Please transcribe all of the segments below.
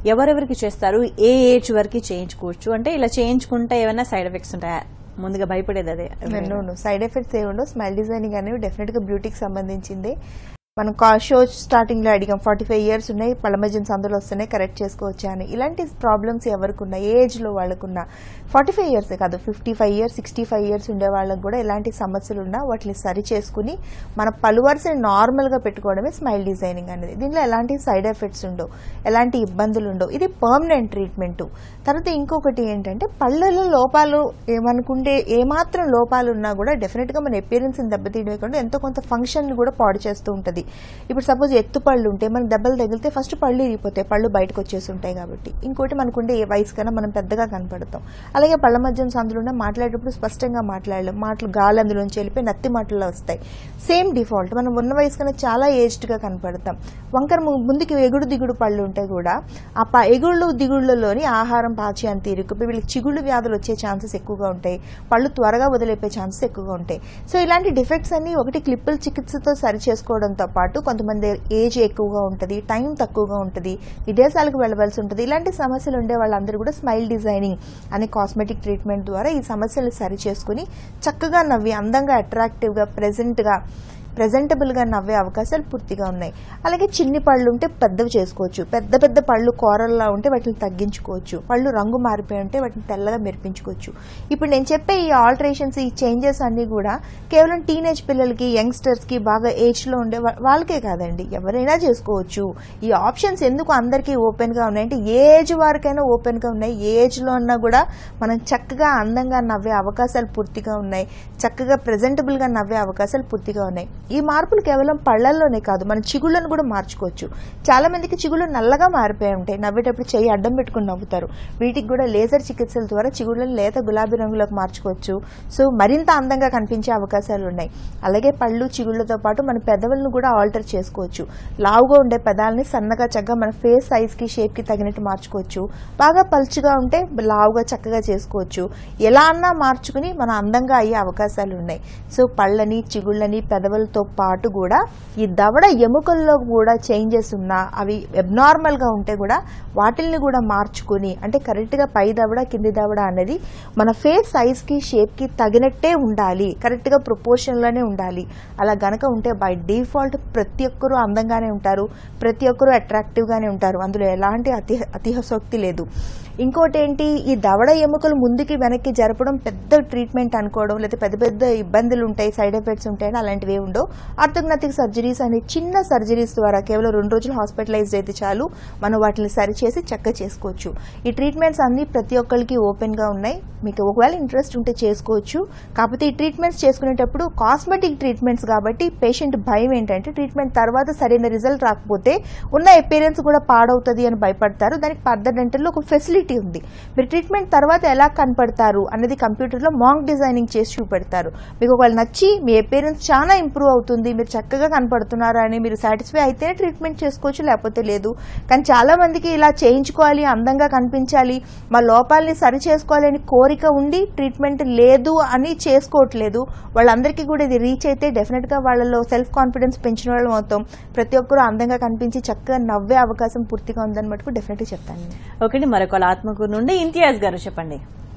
ఎవరెవరికి చేస్తారు ఏ ఏజ్ వరకు చేయించుకోవచ్చు అంటే ఇలా చేయించుకుంటే ఏమైనా సైడ్ ఎఫెక్ట్స్ ఉంటాయా ముందుగా భయపడేది అదే నో సైడ్ ఎఫెక్ట్స్ ఏమి ఉండవు స్మైల్ డిజైనింగ్ అనేవి డెఫినెట్ గా బ్యూటీకి సంబంధించింది మనం షో స్టార్టింగ్ లో అడిగాం ఫార్టీ ఫైవ్ ఇయర్స్ ఉన్నాయి పళ్ళ మధ్యన సందులు వస్తున్నాయి కరెక్ట్ చేసుకోవచ్చా అని ఇలాంటి ప్రాబ్లమ్స్ ఎవరికి ఉన్నా ఏజ్ లో వాళ్ళకున్నా ఫార్టీ ఫైవ్ ఇయర్స్ కాదు fifty five years sixty five years ఉండే వాళ్ళకి కూడా ఎలాంటి సమస్యలు ఉన్నా వాటిని సరి చేసుకుని మన పలు వరుసని నార్మల్ గా పెట్టుకోవడమే స్మైల్ డిజైనింగ్ అనేది దీనిలో ఎలాంటి సైడ్ ఎఫెక్ట్స్ ఉండవు ఎలాంటి ఇబ్బందులు ఉండవు ఇది పర్మనెంట్ ట్రీట్మెంట్ తర్వాత ఇంకొకటి ఏంటంటే పళ్ళలో లోపాలు ఏమనుకుంటే ఏమాత్రం లోపాలు ఉన్నా కూడా డెఫినెట్ గా మన appearance ని దెబ్బతీయడమే కాకుండా ఎంతో కొంత ఫంక్షన్ కూడా పాడు చేస్తూ ఉంటుంది ఇప్పుడు సపోజ్ ఎత్తు పళ్ళు ఉంటే మనకి దెబ్బలు తగిలితే ఫస్ట్ పళ్ళు ఇరిగిపోతాయి పళ్ళు బయటకు వచ్చేసి ఉంటాయి కాబట్టి ఇంకోటి మనకుండే ఏ వయసు కన్నా మనం పెద్దగా కనపడతాం అలాగే పళ్ళ మధ్యన సందులో మాట్లాడేటప్పుడు స్పష్టంగా మాట్లాడలేం మాటలు గాలి అందులోంచి వెళ్ళిపోయి నత్తి మాటల్లో వస్తాయి సేమ్ డిఫాల్ట్ మనం ఉన్న వయసు కన్నా చాలా ఏజ్డ్ గా కనపడతాం వంకర ము- ముందుకి ఎగుడు దిగుడు పళ్ళు ఉంటే కూడా ఆ ప- ఎగుళ్ళు దిగుళ్ళలోని ఆహారం పాచి అంత ఇరుక్కుపోయి వీళ్ళకి చిగుళ్ళు వ్యాధులు వచ్చే ఛాన్సెస్ ఎక్కువగా ఉంటాయి పళ్ళు త్వరగా వదిలేపే ఛాన్సెస్ ఎక్కువగా ఉంటాయి సో ఇలాంటి డిఫెక్ట్స్ అన్ని ఒకటి క్లిప్పుల చికిత్సతో సరి చేసుకోవడంతో పాటు కొంతమంది ఏజ్ ఎక్కువగా ఉంటుంది టైం తక్కువగా ఉంటుంది విదేశాలకు వెళ్ళవలసి ఉంటుంది ఇలాంటి సమస్యలు ఉండే వాళ్ళందరూ కూడా స్మైల్ డిజైనింగ్ అనే కాస్మెటిక్ ట్రీట్మెంట్ ద్వారా ఈ సమస్యలు సరి చేసుకుని చక్కగా నవ్వి అందంగా అట్రాక్టివ్గా ప్రెజెంట్గా ప్రెజెంటబుల్గా నవ్వే అవకాశాలు పూర్తిగా ఉన్నాయి అలాగే చిన్ని పళ్ళు ఉంటే పెద్దవి చేసుకోవచ్చు పెద్ద పెద్ద పళ్ళు కూరల్లా ఉంటే వాటిని తగ్గించుకోవచ్చు పళ్ళు రంగు మారిపోయి ఉంటే వాటిని తెల్లగా మెరిపించుకోవచ్చు ఇప్పుడు నేను చెప్పే ఈ ఆల్టరేషన్స్ ఈ చేంజెస్ అన్నీ కూడా కేవలం టీనేజ్ పిల్లలకి యంగ్స్టర్స్కి బాగా ఏజ్లో ఉండే వా- వాళ్ళకే కాదండి ఎవరైనా చేసుకోవచ్చు ఈ ఆప్షన్స్ ఎందుకు అందరికీ ఓపెన్గా ఉన్నాయంటే ఏ ఏజ్ వారికైనా ఓపెన్గా ఉన్నాయి ఏ ఏజ్లో ఉన్నా కూడా మనం చక్కగా అందంగా నవ్వే అవకాశాలు పూర్తిగా ఉన్నాయి చక్కగా ప్రెజెంటబుల్గా నవ్వే అవకాశాలు పూర్తిగా ఉన్నాయి ఈ మార్పులు కేవలం పళ్ళల్లోనే కాదు మన చిగుళ్ళను కూడా మార్చుకోవచ్చు చాలా మందికి చిగుళ్ళు నల్లగా మారిపోయి ఉంటాయి నవ్వేటప్పుడు చెయ్యి అడ్డం పెట్టుకుని నవ్వుతారు వీటికి కూడా లేజర్ చికిత్సల ద్వారా చిగుళ్ళను లేత గులాబీ రంగులోకి మార్చుకోవచ్చు సో మరింత అందంగా కనిపించే అవకాశాలు ఉన్నాయి అలాగే పళ్ళు చిగుళ్ళతో పాటు మన పెదవులను కూడా ఆల్టర్ చేసుకోవచ్చు లావుగా ఉండే పెదాలని సన్నగా చక్కగా మన ఫేస్ సైజ్ కి షేప్ కి తగినట్టు మార్చుకోవచ్చు బాగా పలుచుగా ఉంటే లావుగా చక్కగా చేసుకోవచ్చు ఎలా అన్నా మార్చుకుని మనం అందంగా అయ్యే అవకాశాలు ఉన్నాయి సో పళ్ళని చిగుళ్ళని పెదవులతో పాటు కూడా ఈ దవడ ఎముకల్లో కూడా చేంజెస్ ఉన్నా అవి abnormal గా ఉంటే కూడా వాటిల్ని కూడా మార్చుకుని అంటే కరెక్ట్ గా పై దవడ కింది దవడ అనేది మన ఫేస్ సైజ్ కి షేప్ కి తగినట్టే ఉండాలి కరెక్ట్ గా ప్రొపోర్షన్ లోనే ఉండాలి అలా గనక ఉంటే బై డిఫాల్ట్ ప్రతి ఒక్కరూ అందంగానే ఉంటారు ప్రతి ఒక్కరూ అట్రాక్టివ్ గానే ఉంటారు అందులో ఎలాంటి అతి అతిహసోక్తి లేదు ఇంకోటి ఏంటి ఈ దవడ ఎముకలు ముందుకి వెనక్కి జరపడం పెద్ద ట్రీట్మెంట్ అనుకోవడం లేదా పెద్ద పెద్ద ఇబ్బందులు ఉంటాయి సైడ్ ఎఫెక్ట్స్ ఉంటాయని అలాంటివి ఏమి ఉండవు ఆర్థోగ్నటిక్ సర్జరీస్ అనే చిన్న సర్జరీస్ ద్వారా కేవలం రెండు రోజులు హాస్పిటలైజ్ అయితే చాలు మనం వాటిని సరిచేసి చక్క చేసుకోవచ్చు ఈ ట్రీట్మెంట్స్ అన్ని ప్రతి ఒక్కరికి ఓపెన్ గా ఉన్నాయి మీకు ఒకవేళ ఇంట్రెస్ట్ ఉంటే చేసుకోవచ్చు కాకపోతే ఈ ట్రీట్మెంట్స్ చేసుకునేటప్పుడు కాస్మెటిక్ ట్రీట్మెంట్స్ కాబట్టి పేషెంట్ భయం ఏంటంటే ట్రీట్మెంట్ తర్వాత సరైన రిజల్ట్ రాకపోతే ఉన్న అపీరెన్స్ కూడా పాడవుతుంది అని భయపడతారు దానికి పర్దర్ డెంటల్లో ఒక ఫెసిలిటీ ఉంది మీరు ట్రీట్మెంట్ తర్వాత ఎలా కనపడతారు అనేది కంప్యూటర్లో మాంక్ డిజైనింగ్ చేసి చూపెడతారు మీకు ఒకవేళ నచ్చి మీ అపీరెన్స్ చాలా ఇంప్రూవ్ అవుతుంది మీరు చక్కగా కనపడుతున్నారు అని మీరు సాటిస్ఫై అయితేనే ట్రీట్మెంట్ చేసుకోవచ్చు లేకపోతే లేదు కానీ చాలా మందికి ఇలా చేయించుకోవాలి అందంగా కనిపించాలి మా లోపాలని సరి చేసుకోవాలి అని కోరిక ఉండి ట్రీట్మెంట్ లేదు అని చేసుకోవట్లేదు వాళ్ళందరికీ కూడా ఇది రీచ్ అయితే డెఫినెట్ గా వాళ్ళలో సెల్ఫ్ కాన్ఫిడెన్స్ పెంచిన వాళ్ళం అవుతాం ప్రతి ఒక్కరూ అందంగా కనిపించి చక్కగా నవ్వే అవకాశం పూర్తిగా ఉందని మటుకు డెఫినెట్గా చెప్తాను నేను. ఒకటి మరొక ఆత్మకూరు నుండి ఇంతియాజ్ గారు చెప్పండి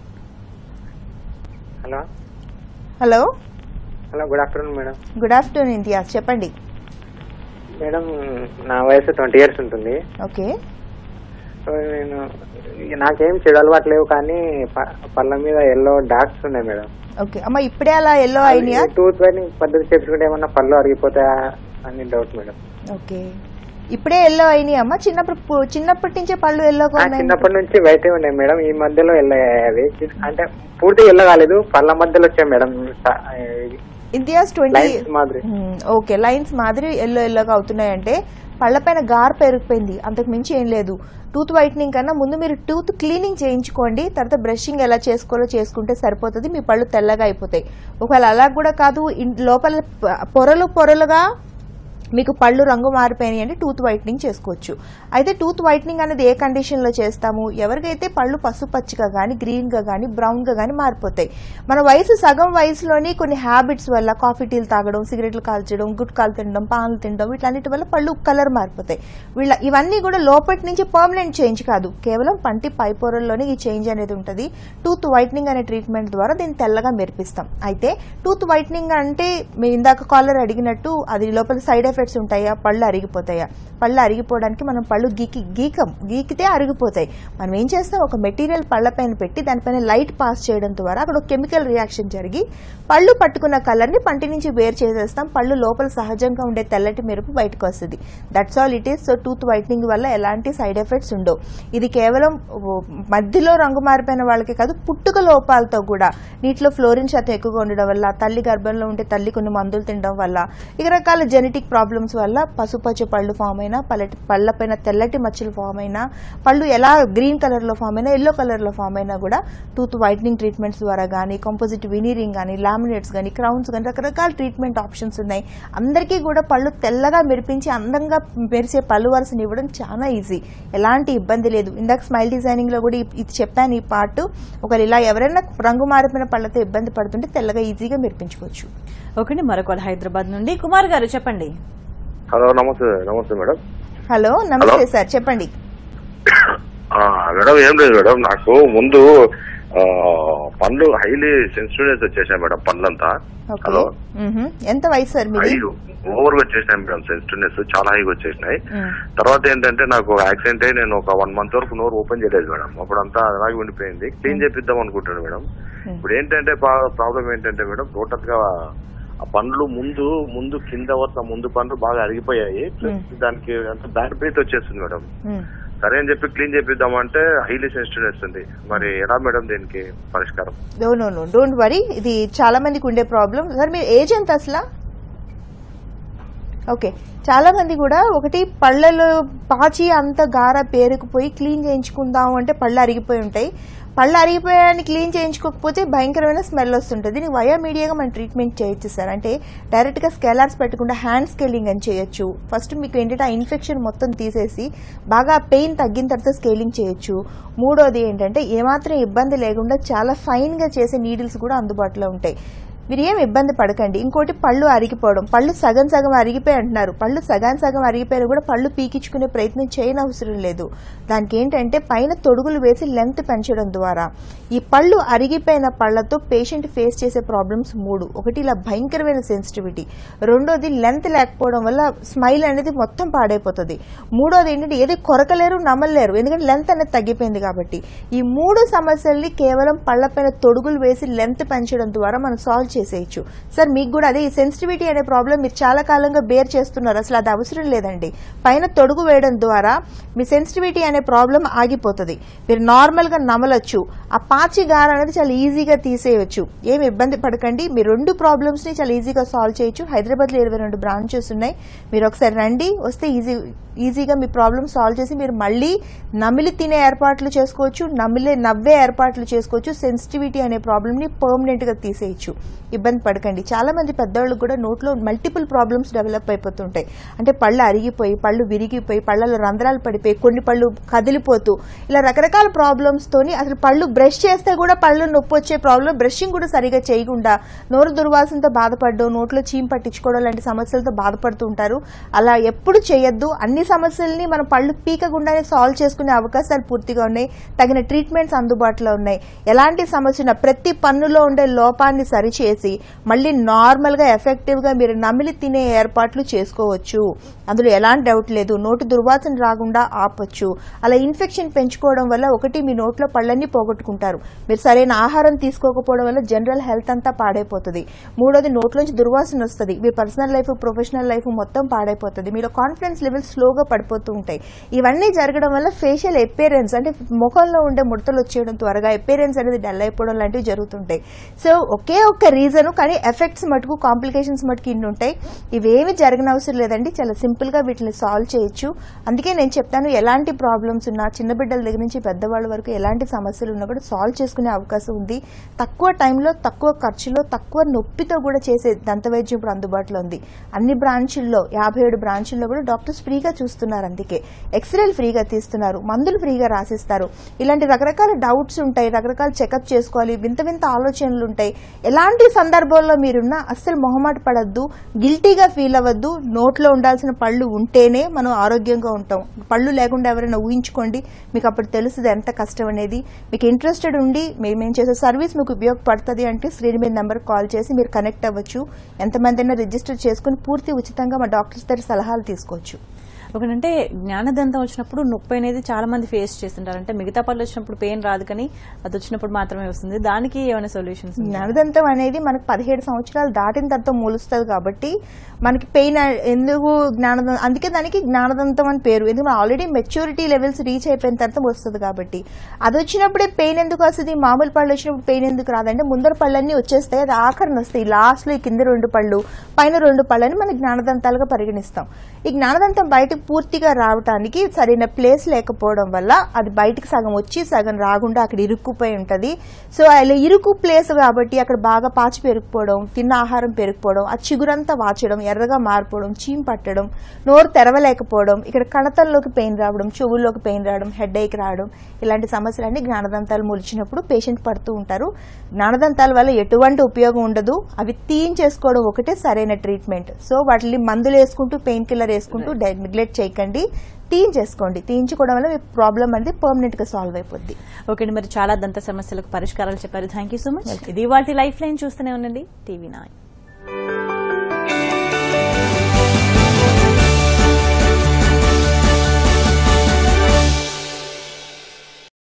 hello hello hello good afternoon madam good afternoon Imtiaz చెప్పండి మేడం నా వయసు ట్వంటీ ఇయర్స్ ఉంటుంది ఓకే సో నేను నాకేం చెడు అలవాటు లేవు కానీ ప- పళ్ళ మీద ఎల్లో డార్క్స్ ఉన్నాయి మేడం ఓకే అమ్మ ఇప్పుడే అలా ఎల్లో అయినాయా టూత్ వైనింగ్ పద్ధతి చేపించుకుంటే ఏమన్నా పళ్ళు అరిగిపోతాయా అని డౌట్ మేడం ఓకే ఇప్పుడే ఎల్లో అయినాయి అమ్మ చిన్నప్పుడు పు- చిన్నప్పటి నుంచే పళ్ళు ఎల్లోగా ఆ, ఉన్నాయి చిన్నప్పటి నుంచి వైట్ ఉన్నాయి మేడం ఈ మధ్యలో ఎల్లో అయ్యాయి అంటే పూర్తిగా ఎల్లో కాలేదు పళ్ళ మధ్యలో వచ్చాయి మేడం స- ఇంతియాజ్ ట్వంటీ లైన్స్ మాదిరి ఓకే లైన్స్ మాదిరి ఎల్లో ఎల్లోగా అవుతున్నాయంటే పళ్ళపైన గార్ పెరిగిపోయింది అంతకు మించి ఏం లేదు టూత్ వైట్నింగ్ కన్నా ముందు మీరు టూత్ క్లీనింగ్ చేయించుకోండి తర్వాత బ్రషింగ్ ఎలా చేసుకోవాలో చేసుకుంటే సరిపోతుంది మీ పళ్ళు తెల్లగా అయిపోతాయి ఒకవేళ అలా కూడా కాదు ఇన్- లోపల ప- పొరలు పొరలుగా మీకు పళ్ళు రంగు మారిపోయినాయి అంటే టూత్ వైట్నింగ్ చేసుకోవచ్చు అయితే టూత్ వైట్నింగ్ అనేది ఏ కండిషన్లో చేస్తాము ఎవరికైతే పళ్ళు పసుపచ్చిగా కానీ గ్రీన్గా కానీ బ్రౌన్గా కానీ మారిపోతాయి మన వయసు సగం వయసులోని కొన్ని హ్యాబిట్స్ వల్ల కాఫీ టీలు తాగడం సిగరెట్లు కాల్చడం గుట్కాలు తినడం పాలు తినడం వీటన్నిటి వల్ల పళ్ళు కలర్ మారిపోతాయి వీళ్ళ ఇవన్నీ కూడా లోపటి నుంచి పర్మనెంట్ చేంజ్ కాదు కేవలం పంటి పై పొరల్లోనే ఈ చేంజ్ అనేది ఉంటుంది టూత్ వైట్నింగ్ అనే ట్రీట్మెంట్ ద్వారా దీన్ని తెల్లగా మెరిపిస్తాం అయితే టూత్ వైట్నింగ్ అంటే మీ ఇందాక కాలర్ అడిగినట్టు అది లోపల సైడ్ ఎఫెక్ట్స్ ఉంటాయా పళ్ళు అరిగిపోతాయా పళ్ళు అరిగిపోవడానికి మనం పళ్ళు గీకి గీకం గీకితే అరిగిపోతాయి మనం ఏం చేస్తాం ఒక మెటీరియల్ పళ్ళపైన పెట్టి దానిపైన లైట్ పాస్ చేయడం ద్వారా అక్కడ ఒక కెమికల్ రియాక్షన్ జరిగి పళ్ళు పట్టుకున్న కలర్ని పంటి నుంచి వేరు చేసేస్తాం పళ్ళు లోపల సహజంగా ఉండే తెల్లటి మెరుపు బయటకు వస్తుంది that's all it is so tooth whitening వల్ల ఎలాంటి సైడ్ ఎఫెక్ట్స్ ఉండవు ఇది కేవలం ఓ, మధ్యలో రంగు మారిపోయిన వాళ్ళకే కాదు పుట్టుక లోపాలతో కూడా నీటిలో ఫ్లోరిన్ శాతం ఎక్కువగా ఉండడం వల్ల తల్లి గర్భంలో ఉంటే తల్లి కొన్ని మందులు తినడం వల్ల ఇక రకాల జెనెటిక్ ప్రాబ్లమ్స్ వల్ల పసుపచ్చ పళ్ళు ఫామ్ అయినా పల్లటి పళ్ళపైన తెల్లటి మచ్చలు ఫామ్ అయినా పళ్ళు ఎలా గ్రీన్ కలర్ లో ఫామ్ అయినా ఎల్లో కలర్ లో ఫామ్ అయినా కూడా టూత్ వైట్నింగ్ ట్రీట్మెంట్స్ ద్వారా కానీ కంపోజిట్ వినీరింగ్ కానీ లామినేట్స్ కానీ క్రౌన్స్ కానీ రకరకాల ట్రీట్మెంట్ ఆప్షన్స్ ఉన్నాయి అందరికీ కూడా పళ్ళు తెల్లగా మెరిపించి అందంగా మెరిసే పళ్ళు వరుసని ఇవ్వడం చాలా ఈజీ ఎలాంటి ఇబ్బంది లేదు ఇందాక స్మైల్ డిజైనింగ్ లో కూడా ఈ- ఇది చెప్పాను ఈ పార్ట్ ఒకవేళ ఇలా ఎవరైనా రంగు మారిపోయిన పళ్ళతో ఇబ్బంది పడుతుంటే తెల్లగా ఈజీగా మెరిపించుకోవచ్చు ఓకే మరొకరు హైదరాబాద్ నుండి కుమార్ గారు చెప్పండి హలో నమస్తే నమస్తే మేడం హలో నమస్తే హలో. సార్ చెప్పండి ఆ, మేడం ఏం లేదు మేడం నాకు ముందు ఆ, పండ్లు హైలీ సెన్సిటివ్నెస్ వచ్చేసాయి మేడం పండ్లంతా ఓకే హలో మ్మ్హ. ఎంత వయసు సార్ మీది హై ఓవర్ గా వచ్చేసినాయి మేడం సెన్సిటివ్నెస్ చాలా హైగా వచ్చేసినాయి మ్మ్. తర్వాత ఏంటంటే నాకు యాక్సిడెంట్ అయ్యి నేను ఒక వన్ మంత్ వరకు నోరు ఓపెన్ చేయలేదు మేడం అప్పుడంతా అలాగే ఉండిపోయింది క్లీన్ చేపిద్దాం అనుకుంటాను మేడం ఇప్పుడు ఏంటంటే ప్రాబ్లం ఏంటంటే మేడం టోటల్ గా ఆ పండ్లు ముందు ముందు కింద వరుస ముందు పండ్లు బాగా అరిగిపోయాయి ప్లస్ దానికి అంత బ్యాడ్ బ్రీత్ వచ్చేస్తుంది మేడం మ్మ్. సరే అని చెప్పి క్లీన్ చేపిద్దామంటే హైలీ సెన్సిటివ్నెస్ ఉంది మరి ఎలా మేడం దీనికి పరిష్కారం no no no don't worry ఇది చాలా మందికి ఉండే ప్రాబ్లం సార్ మీ ఏజ్ ఎంత అసలు ఓకే చాలా మంది కూడా ఒకటి పళ్ళలో పాచి అంత గార పేరుకుపోయి క్లీన్ చేయించుకుందాం అంటే పళ్ళు అరిగిపోయి ఉంటాయి పళ్ళు అరిగిపోయాయని క్లీన్ చేయించుకోకపోతే భయంకరమైన స్మెల్ వస్తుంటుంది దీనికి వయా మీడియాగా మనం ట్రీట్మెంట్ చేయొచ్చు సార్ అంటే డైరెక్ట్గా స్కెలార్స్ పెట్టకుండా హ్యాండ్ స్కేలింగ్ అని చేయొచ్చు ఫస్ట్ మీకు ఏంటంటే ఆ ఇన్ఫెక్షన్ మొత్తం తీసేసి బాగా పెయిన్ తగ్గిన తర్వాత స్కేలింగ్ చేయొచ్చు మూడోది ఏంటంటే ఏమాత్రం ఇబ్బంది లేకుండా చాలా ఫైన్గా చేసే నీడిల్స్ కూడా అందుబాటులో ఉంటాయి మీరు ఏం ఇబ్బంది పడకండి ఇంకోటి పళ్ళు అరిగిపోవడం పళ్ళు సగం సగం అరిగిపోయి అంటున్నారు పళ్ళు సగం సగం అరిగిపోయినా కూడా పళ్ళు పీకించుకునే ప్రయత్నం చేయనవసరం లేదు దానికి ఏంటంటే పైన తొడుగులు వేసి లెంత్ పెంచడం ద్వారా ఈ పళ్ళు అరిగిపోయిన పళ్ళతో పేషెంట్ ఫేస్ చేసే ప్రాబ్లమ్స్ మూడు ఒకటి ఇలా భయంకరమైన సెన్సిటివిటీ రెండోది లెంత్ లేకపోవడం వల్ల స్మైల్ అనేది మొత్తం పాడైపోతుంది మూడోది ఏంటంటే ఏది కొరకలేరు నమ్మలేరు ఎందుకంటే లెంత్ అనేది తగ్గిపోయింది కాబట్టి ఈ మూడు సమస్యల్ని కేవలం పళ్ళపైన తొడుగులు వేసి లెంత్ పెంచడం ద్వారా మనం సాల్వ్ చేసేయచ్చు సార్ మీకు కూడా అదే ఈ సెన్సిటివిటీ అనే ప్రాబ్లం మీరు చాలా కాలంగా బేర్ చేస్తున్నారు అసలు అది అవసరం లేదండి పైన తొడుగు వేయడం ద్వారా మీ సెన్సిటివిటీ అనే ప్రాబ్లం ఆగిపోతుంది మీరు నార్మల్ గా నమలొచ్చు ఆ పాచి గార అనేది చాలా ఈజీగా తీసేయవచ్చు ఏమి ఇబ్బంది పడకండి మీ రెండు ప్రాబ్లమ్స్ ని చాలా ఈజీగా సాల్వ్ చేయొచ్చు హైదరాబాద్ లో ఇరవై రెండు బ్రాంచెస్ ఉన్నాయి మీరు ఒకసారి రండి వస్తే ఈజీ ఈజీగా మీ ప్రాబ్లమ్ సాల్వ్ చేసి మీరు మళ్ళీ నమిలి తినే ఏర్పాట్లు చేసుకోవచ్చు నమిలే నవ్వే ఏర్పాట్లు చేసుకోవచ్చు సెన్సిటివిటీ అనే ప్రాబ్లమ్ ని పర్మనెంట్ గా తీసేయచ్చు ఇబ్బంది పడకండి చాలా మంది పెద్దవాళ్ళకి కూడా నోట్లో మల్టిపుల్ ప్రాబ్లమ్స్ డెవలప్ అయిపోతుంటాయి అంటే పళ్ళు అరిగిపోయి పళ్ళు విరిగిపోయి పళ్ళలో రంధ్రాలు పడిపోయి కొన్ని పళ్ళు కదిలిపోతూ ఇలా రకరకాల ప్రాబ్లమ్స్ తోని అసలు పళ్ళు బ్రష్ చేస్తే కూడా పళ్ళు నొప్పి వచ్చే ప్రాబ్లం బ్రషింగ్ కూడా సరిగా చేయకుండా నోరు దుర్వాసనతో బాధపడడం నోట్లో చీమ్ పట్టించుకోవడం లాంటి సమస్యలతో బాధపడుతూ ఉంటారు అలా ఎప్పుడు చేయొద్దు అన్ని సమస్యల్ని మనం పళ్ళు పీకకుండానే సాల్వ్ చేసుకునే అవకాశాలు పూర్తిగా ఉన్నాయి తగిన ట్రీట్మెంట్స్ అందుబాటులో ఉన్నాయి ఎలాంటి సమస్య ఉన్నా ప్రతి పన్నులో ఉండే లోపాన్ని సరిచేసి మళ్ళీ నార్మల్ గా ఎఫెక్టివ్ గా మీరు నమిలి తినే ఏర్పాట్లు చేసుకోవచ్చు అందులో ఎలాంటి డౌట్ లేదు నోటి దుర్వాసన రాకుండా ఆపొచ్చు అలా ఇన్ఫెక్షన్ పెంచుకోవడం వల్ల ఒకటి మీ నోట్లో పళ్ళన్నీ పోగొట్టుకుంటారు మీరు సరైన ఆహారం తీసుకోకపోవడం వల్ల జనరల్ హెల్త్ అంతా పాడైపోతుంది మూడోది నోట్లోంచి దుర్వాసన వస్తుంది మీ పర్సనల్ లైఫ్ ప్రొఫెషనల్ లైఫ్ మొత్తం పాడైపోతుంది మీలో కాన్ఫిడెన్స్ లెవెల్ స్లోగా ఎక్కువగా పడిపోతూ ఉంటాయి ఇవన్నీ జరగడం వల్ల ఫేషియల్ ఎపేరెన్స్ అంటే ముఖంలో ఉండే ముడతలు వచ్చేయడం త్వరగా ఎపేరెన్స్ అనేది డల్ అయిపోవడం లాంటివి జరుగుతుంటాయి సో ఒకే ఒక్క రీజన్ కానీ ఎఫెక్ట్స్ మటుకు కాంప్లికేషన్స్ మటుకు ఇన్ని ఉంటాయి ఇవేమి జరగని అవసరం లేదండి చాలా సింపుల్ గా వీటిని సాల్వ్ చేయొచ్చు అందుకే నేను చెప్తాను ఎలాంటి ప్రాబ్లమ్స్ ఉన్నా చిన్న బిడ్డల దగ్గర నుంచి పెద్దవాళ్ళ వరకు ఎలాంటి సమస్యలు ఉన్నా కూడా సాల్వ్ చేసుకునే అవకాశం ఉంది తక్కువ టైంలో తక్కువ ఖర్చులో తక్కువ నొప్పితో కూడా చేసే దంతవైద్యం ఇప్పుడు అందుబాటులో ఉంది అన్ని బ్రాంచుల్లో యాభై ఏడు బ్రాంచుల్లో కూడా డాక్టర్స్ ఫ్రీగా చూస్తున్నారు అందుకే ఎక్స్రేలు ఫ్రీగా తీస్తున్నారు మందులు ఫ్రీగా రాసిస్తారు ఇలాంటి రకరకాల డౌట్స్ ఉంటాయి రకరకాల చెకప్ చేసుకోవాలి వింత వింత ఆలోచనలు ఉంటాయి ఎలాంటి సందర్భాల్లో మీరున్నా అస్సలు మొహమాట పడద్దు గిల్టీగా ఫీల్ అవ్వద్దు నోట్లో ఉండాల్సిన పళ్ళు ఉంటేనే మనం ఆరోగ్యంగా ఉంటాం పళ్ళు లేకుండా ఎవరైనా ఊహించుకోండి మీకు అప్పుడు తెలుస్తుంది ఎంత కష్టం అనేది మీకు ఇంట్రెస్టెడ్ ఉండి మేము మేము చేసే సర్వీస్ మీకు ఉపయోగపడుతుంది అంటే స్క్రీన్ మీద నెంబర్ కాల్ చేసి మీరు కనెక్ట్ అవ్వచ్చు ఎంతమంది అయినా రిజిస్టర్ చేసుకుని పూర్తి ఉచితంగా మా డాక్టర్స్ దగ్గర సలహాలు తీసుకోవచ్చు ఒకటంటే జ్ఞానదంతం వచ్చినప్పుడు నొప్పి అనేది చాలా మంది ఫేస్ చేస్తుంటారు అంటే మిగతా పళ్ళు వచ్చినప్పుడు పెయిన్ రాదు కానీ అది వచ్చినప్పుడు మాత్రమే వస్తుంది దానికి ఏమైనా సొల్యూషన్స్ జ్ఞానదంతం అనేది మనకు పదిహేడు సంవత్సరాలు దాటిన తర్వాత మూలుస్తుంది కాబట్టి మనకి పెయిన్ ఎందుకు జ్ఞానదం అందుకే దానికి జ్ఞానదంతం అని పేరు ఎందుకంటే ఆల్రెడీ మెచ్యూరిటీ లెవెల్స్ రీచ్ అయిపోయిన తర్వాత వస్తుంది కాబట్టి అది వచ్చినప్పుడే పెయిన్ ఎందుకు వస్తుంది మామూలు పళ్ళు వచ్చినప్పుడు పెయిన్ ఎందుకు రాదంటే ముందర పళ్ళన్నీ వచ్చేస్తాయి అది ఆఖరణ వస్తాయి లాస్ట్ లో ఈ కింద రెండు పళ్ళు పైన రెండు పళ్ళని మనం జ్ఞానదంతాలుగా పరిగణిస్తాం ఈ జ్ఞానదంతం బయటకు పూర్తిగా రావటానికి సరైన ప్లేస్ లేకపోవడం వల్ల అది బయటకు సగం వచ్చి సగం రాకుండా అక్కడ ఇరుక్కుపోయి ఉంటది సో అలా ఇరుకు ప్లేస్ కాబట్టి అక్కడ బాగా పాచి పెరిగిపోవడం తిన్న ఆహారం పెరిగిపోవడం ఆ చిగురంతా వాచడం ఎర్రగా మారిపోవడం చీమ్ పట్టడం నోరు తెరవలేకపోవడం ఇక్కడ కణతల్లోకి పెయిన్ రావడం చెవుల్లోకి పెయిన్ రావడం హెడ్ ఏక్ రావడం ఇలాంటి సమస్యలన్నీ జ్ఞానదంతాలు ములిచినప్పుడు పేషెంట్ పడుతూ ఉంటారు జ్ఞానదంతాల వల్ల ఎటువంటి ఉపయోగం ఉండదు అవి తీయించేసుకోవడం ఒకటే సరైన ట్రీట్మెంట్ సో వాటిని మందులు వేసుకుంటూ పెయిన్ కిల్లర్ వేసుకుంటూ నెగ్లెక్ట్ చేయకండి తీయించేసుకోండి తీయించుకోవడం వల్ల మీ ప్రాబ్లం అనేది పర్మనెంట్ గా సాల్వ్ అయిపోద్ది ఓకే అండి మరి చాలా దంత సమస్యలకు పరిష్కారాలు చెప్పారు థ్యాంక్ యూ సో మచ్ ఇది వాటి లైఫ్ లైన్ చూస్తూనే ఉండండి టీవీ నైన్